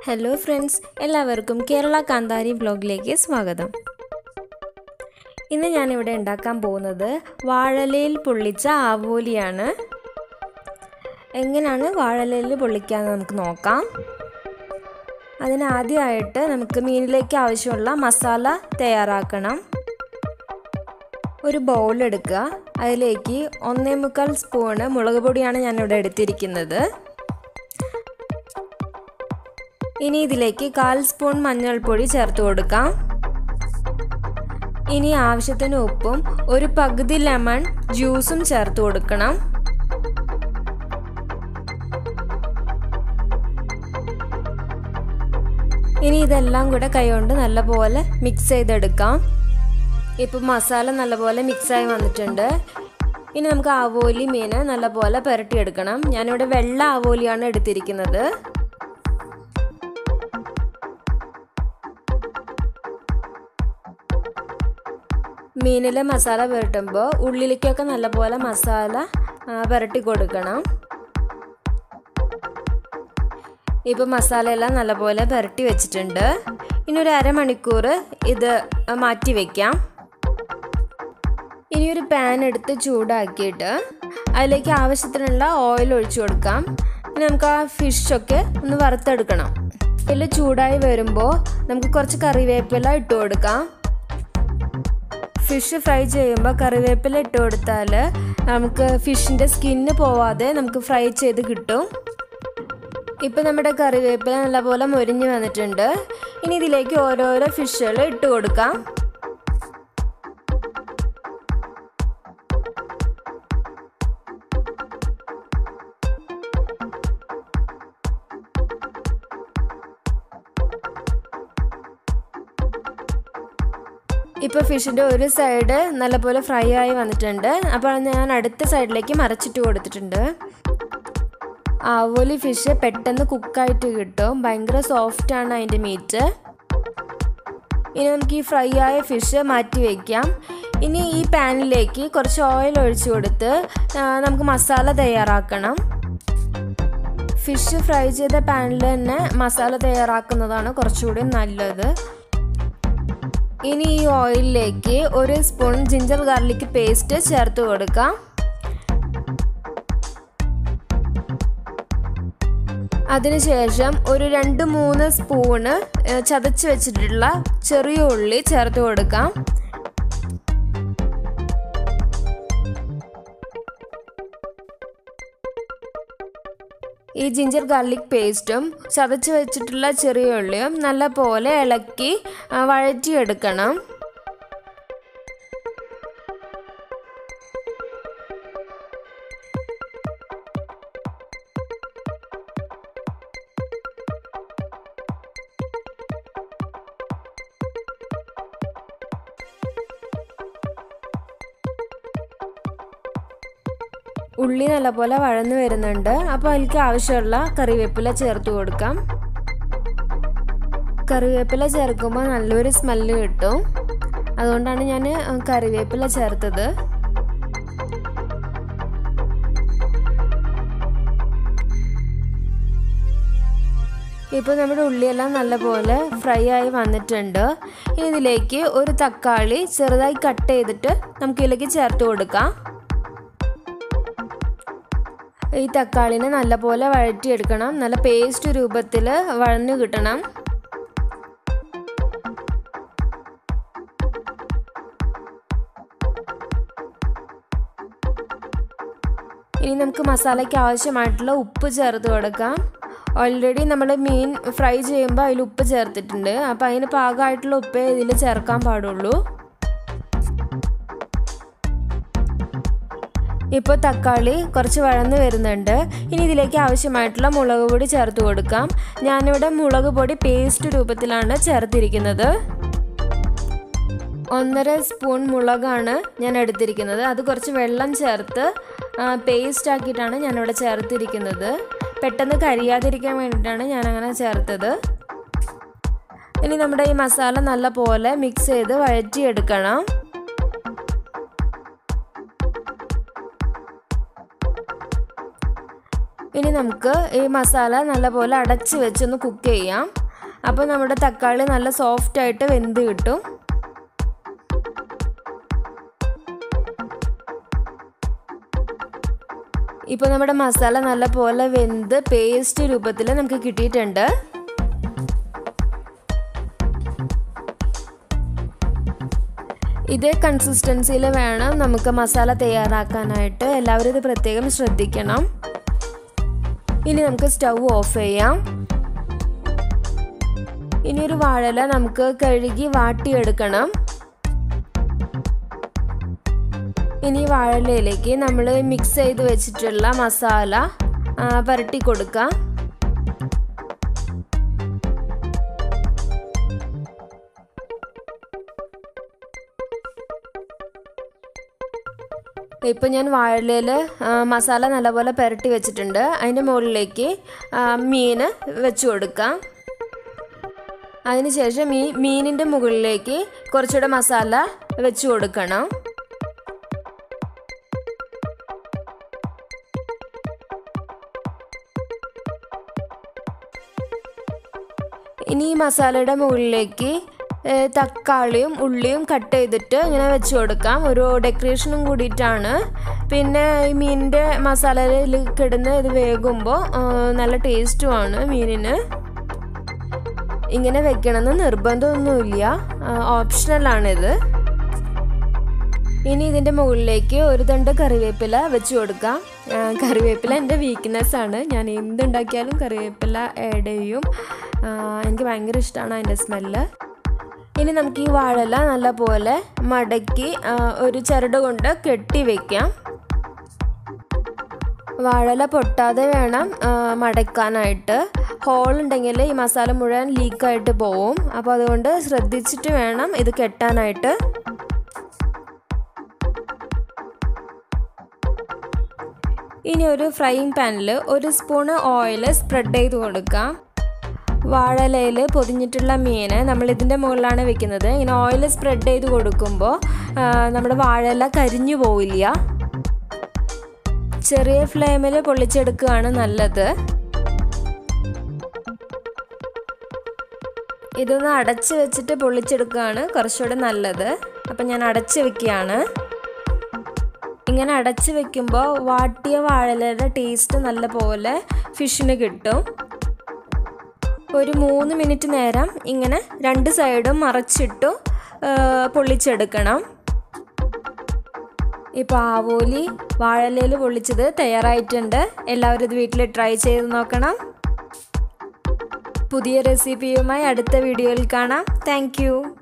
hello friends എല്ലാവർക്കും കേരള കാന്താരി വ്ലോഗിലേക്ക് സ്വാഗതം ഇന്ന് ഞാനിവിടെ ഉണ്ടാക്കാൻ പോകുന്നത് വാഴലയിൽ പൊള്ളിച്ച ആവോലിയാണ് എങ്ങനെയാണ് വാഴലയിൽ പൊള്ളിക്കാന്ന് നമുക്ക് നോക്കാം അതിനാദ്യമായിട്ട് നമുക്ക് മീനിലേക്ക് ആവശ്യമുള്ള മസാല തയ്യാറാക്കണം ഒരു ബൗൾ എടുക്കുക അതിലേക്ക് ഒന്നേ മുക്കാൽ സ്പൂണ് മുളക് പൊടിയാണ് ഞാനിവിടെ എടുത്തിരിക്കുന്നത് ഇനി ഇതിലേക്ക് കാൽ സ്പൂൺ മഞ്ഞൾപ്പൊടി ചേർത്ത് കൊടുക്കാം ഇനി ആവശ്യത്തിന് ഉപ്പും ഒരു പകുതി ലെമൺ ജ്യൂസും ചേർത്ത് കൊടുക്കണം ഇനി ഇതെല്ലാം കൂടെ കൈകൊണ്ട് നല്ലപോലെ മിക്സ് ചെയ്തെടുക്കാം ഇപ്പം മസാല നല്ലപോലെ മിക്സായി വന്നിട്ടുണ്ട് ഇനി നമുക്ക് ആവോലി മീൻ നല്ലപോലെ പുരട്ടിയെടുക്കണം ഞാനിവിടെ വെള്ള ആവോലിയാണ് എടുത്തിരിക്കുന്നത് മീനിലെ മസാല പുരട്ടുമ്പോൾ ഉള്ളിലേക്കൊക്കെ നല്ലപോലെ മസാല പുരട്ടി കൊടുക്കണം ഇപ്പോൾ മസാലയെല്ലാം നല്ലപോലെ പുരട്ടി വെച്ചിട്ടുണ്ട് ഇനി ഒരു അരമണിക്കൂർ ഇത് മാറ്റി വയ്ക്കാം ഇനി ഒരു പാൻ എടുത്ത് ചൂടാക്കിയിട്ട് അതിലേക്ക് ആവശ്യത്തിനുള്ള ഓയിൽ ഒഴിച്ചു കൊടുക്കാം ഇനി നമുക്ക് ആ ഫിഷൊക്കെ ഒന്ന് വറുത്തെടുക്കണം ഇതിൽ ചൂടായി വരുമ്പോൾ നമുക്ക് കുറച്ച് കറിവേപ്പില ഇട്ട് കൊടുക്കാം ഫിഷ് ഫ്രൈ ചെയ്യുമ്പോൾ കറിവേപ്പില ഇട്ട് കൊടുത്താൽ നമുക്ക് ഫിഷിൻ്റെ സ്കിന്ന് പോവാതെ നമുക്ക് ഫ്രൈ ചെയ്ത് കിട്ടും ഇപ്പം നമ്മുടെ കറിവേപ്പില നല്ലപോലെ മൊരിഞ്ഞ് വന്നിട്ടുണ്ട് ഇനി ഇതിലേക്ക് ഓരോരോ ഫിഷുകൾ ഇട്ട് കൊടുക്കാം ഇപ്പോൾ ഫിഷിൻ്റെ ഒരു സൈഡ് നല്ലപോലെ ഫ്രൈ ആയി വന്നിട്ടുണ്ട് അപ്പോൾ ഞാൻ അടുത്ത സൈഡിലേക്ക് മറച്ചിട്ട് കൊടുത്തിട്ടുണ്ട് ആവോലി ഫിഷ് പെട്ടെന്ന് കുക്കായിട്ട് കിട്ടും ഭയങ്കര സോഫ്റ്റാണ് അതിൻ്റെ മീറ്റ് ഇനി നമുക്ക് ഈ ഫ്രൈ ആയ ഫിഷ് മാറ്റി വയ്ക്കാം ഇനി ഈ പാനിലേക്ക് കുറച്ച് ഓയിൽ ഒഴിച്ചു കൊടുത്ത് നമുക്ക് മസാല തയ്യാറാക്കണം ഫിഷ് ഫ്രൈ ചെയ്ത പാനിൽ തന്നെ മസാല തയ്യാറാക്കുന്നതാണ് കുറച്ചുകൂടി നല്ലത് ഇനി ഈ ഓയിലിലേക്ക് ഒരു സ്പൂൺ ജിഞ്ചർ ഗാർലിക് പേസ്റ്റ് ചേർത്ത് കൊടുക്കാം അതിനുശേഷം ഒരു രണ്ട് മൂന്ന് സ്പൂണ് ചതച്ച് വെച്ചിട്ടുള്ള ചെറിയ ഉള്ളി ചേർത്ത് കൊടുക്കാം ഈ ജിഞ്ചർ ഗാർലിക് പേസ്റ്റും ചതച്ച് വെച്ചിട്ടുള്ള ചെറിയ ഉള്ളിയും നല്ല പോലെ ഇളക്കി വഴറ്റിയെടുക്കണം ഉള്ളി നല്ലപോലെ വഴന്നു വരുന്നുണ്ട് അപ്പോൾ അതിലേക്ക് ആവശ്യമുള്ള കറിവേപ്പില ചേർത്ത് കൊടുക്കാം കറിവേപ്പില ചേർക്കുമ്പോൾ നല്ലൊരു സ്മെല്ല് കിട്ടും അതുകൊണ്ടാണ് ഞാൻ കറിവേപ്പില ചേർത്തത് ഇപ്പോൾ നമ്മുടെ ഉള്ളിയെല്ലാം നല്ലപോലെ ഫ്രൈ ആയി വന്നിട്ടുണ്ട് ഇനി ഇതിലേക്ക് ഒരു തക്കാളി ചെറുതായി കട്ട് ചെയ്തിട്ട് നമുക്ക് ഇതിലേക്ക് ചേർത്ത് കൊടുക്കാം ഈ തക്കാളിനെ നല്ലപോലെ വഴറ്റിയെടുക്കണം നല്ല പേസ്റ്റ് രൂപത്തിൽ വഴഞ്ഞു കിട്ടണം ഇനി നമുക്ക് മസാലയ്ക്ക് ആവശ്യമായിട്ടുള്ള ഉപ്പ് ചേർത്ത് കൊടുക്കാം ഓൾറെഡി നമ്മൾ മീൻ ഫ്രൈ ചെയ്യുമ്പോൾ അതിൽ ഉപ്പ് ചേർത്തിട്ടുണ്ട് അപ്പോൾ അതിന് പാകമായിട്ടുള്ള ഉപ്പേ ഇതിൽ ചേർക്കാൻ പാടുള്ളൂ ഇപ്പോൾ തക്കാളി കുറച്ച് വഴന്ന് വരുന്നുണ്ട് ഇനി ഇതിലേക്ക് ആവശ്യമായിട്ടുള്ള മുളക് പൊടി ചേർത്ത് കൊടുക്കാം ഞാനിവിടെ മുളക് പൊടി പേസ്റ്റ് രൂപത്തിലാണ് ചേർത്തിരിക്കുന്നത് ഒന്നര സ്പൂൺ മുളകാണ് ഞാൻ എടുത്തിരിക്കുന്നത് അത് കുറച്ച് വെള്ളം ചേർത്ത് പേസ്റ്റ് ആക്കിയിട്ടാണ് ഞാനിവിടെ ചേർത്തിരിക്കുന്നത് പെട്ടെന്ന് കരിയാതിരിക്കാൻ വേണ്ടിയിട്ടാണ് ഞാൻ അങ്ങനെ ചേർത്തത് ഇനി നമ്മുടെ ഈ മസാല നല്ല പോലെ മിക്സ് ചെയ്ത് വഴറ്റിയെടുക്കണം ഇനി നമുക്ക് ഈ മസാല നല്ലപോലെ അടച്ച് വെച്ചൊന്ന് കുക്ക് ചെയ്യാം അപ്പോൾ നമ്മുടെ തക്കാളി നല്ല സോഫ്റ്റ് ആയിട്ട് വെന്ത് കിട്ടും ഇപ്പോൾ നമ്മുടെ മസാല നല്ലപോലെ വെന്ത് പേസ്റ്റ് രൂപത്തിൽ നമുക്ക് കിട്ടിയിട്ടുണ്ട് ഇതേ കൺസിസ്റ്റൻസിയിൽ വേണം നമുക്ക് മസാല തയ്യാറാക്കാനായിട്ട് എല്ലാവരും ഇത് പ്രത്യേകം ശ്രദ്ധിക്കണം ഇനി നമുക്ക് സ്റ്റൗ ഓഫ് ചെയ്യാം ഇനി ഒരു വാഴല നമുക്ക് കഴുകി വാട്ടിയെടുക്കണം ഇനി വാഴലയിലേക്ക് നമ്മൾ മിക്സ് ചെയ്ത് വെച്ചിട്ടുള്ള മസാല പരട്ടി കൊടുക്കാം ഇപ്പം ഞാൻ വാഴലയിൽ മസാല നല്ലപോലെ പുരട്ടി വെച്ചിട്ടുണ്ട് അതിൻ്റെ മുകളിലേക്ക് മീൻ വെച്ച് കൊടുക്കാം അതിനുശേഷം ഈ മീനിൻ്റെ മുകളിലേക്ക് കുറച്ചുകൂടെ മസാല വെച്ച് കൊടുക്കണം ഇനി ഈ മസാലയുടെ മുകളിലേക്ക് തക്കാളിയും ഉള്ളിയും കട്ട് ചെയ്തിട്ട് ഇങ്ങനെ വെച്ച് കൊടുക്കാം ഒരു ഡെക്കറേഷനും കൂടിയിട്ടാണ് പിന്നെ ഈ മീനിൻ്റെ മസാലയിൽ കിടന്ന് ഇത് വേകുമ്പോൾ നല്ല ടേസ്റ്റുമാണ് മീനിന് ഇങ്ങനെ വെക്കണമെന്ന് നിർബന്ധമൊന്നുമില്ല ഓപ്ഷണലാണിത് ഇനി ഇതിൻ്റെ മുകളിലേക്ക് ഒരു തണ്ട് കറിവേപ്പില വെച്ച് കൊടുക്കാം കറിവേപ്പില എൻ്റെ വീക്ക്നെസ് ആണ് ഞാൻ എന്തുണ്ടാക്കിയാലും കറിവേപ്പില ആഡ് ചെയ്യും എനിക്ക് ഭയങ്കര ഇഷ്ടമാണ് അതിൻ്റെ സ്മെല്ല് ഇനി നമുക്ക് ഈ വാഴല നല്ലപോലെ മടക്കി ഒരു ചരട് കൊണ്ട് കെട്ടി വയ്ക്കാം വാഴല പൊട്ടാതെ വേണം മടക്കാനായിട്ട് ഹോൾ ഉണ്ടെങ്കിൽ ഈ മസാല മുഴുവൻ ലീക്കായിട്ട് പോവും അപ്പോൾ അതുകൊണ്ട് ശ്രദ്ധിച്ചിട്ട് വേണം ഇത് കെട്ടാനായിട്ട് ഇനി ഒരു ഫ്രൈയിങ് പാനിൽ ഒരു സ്പൂണ് ഓയിൽ സ്പ്രെഡ് ചെയ്ത് കൊടുക്കാം വാഴലയിൽ പൊതിഞ്ഞിട്ടുള്ള മീന് നമ്മൾ ഇതിൻ്റെ മുകളിലാണ് വെക്കുന്നത് ഇങ്ങനെ ഓയിൽ സ്പ്രെഡ് ചെയ്ത് കൊടുക്കുമ്പോൾ നമ്മുടെ വാഴല കരിഞ്ഞു പോവില്ല ചെറിയ ഫ്ലെയിമിൽ പൊള്ളിച്ചെടുക്കുകയാണ് നല്ലത് ഇതൊന്ന് അടച്ച് വെച്ചിട്ട് പൊള്ളിച്ചെടുക്കുകയാണ് കുറച്ചുകൂടെ നല്ലത് അപ്പം ഞാൻ അടച്ച് വെക്കുകയാണ് ഇങ്ങനെ അടച്ച് വെക്കുമ്പോൾ വാട്ടിയ വാഴലയുടെ ടേസ്റ്റ് നല്ലപോലെ ഫിഷിന് കിട്ടും ഒരു മൂന്ന് മിനിറ്റ് നേരം ഇങ്ങനെ രണ്ട് സൈഡും മറച്ചിട്ടു പൊള്ളിച്ചെടുക്കണം ഇപ്പോൾ ആവോലി വാഴലയിൽ പൊള്ളിച്ചത് തയ്യാറായിട്ടുണ്ട് എല്ലാവരും ഇത് വീട്ടിൽ ട്രൈ ചെയ്ത് നോക്കണം പുതിയ റെസിപ്പിയുമായി അടുത്ത വീഡിയോയിൽ കാണാം താങ്ക്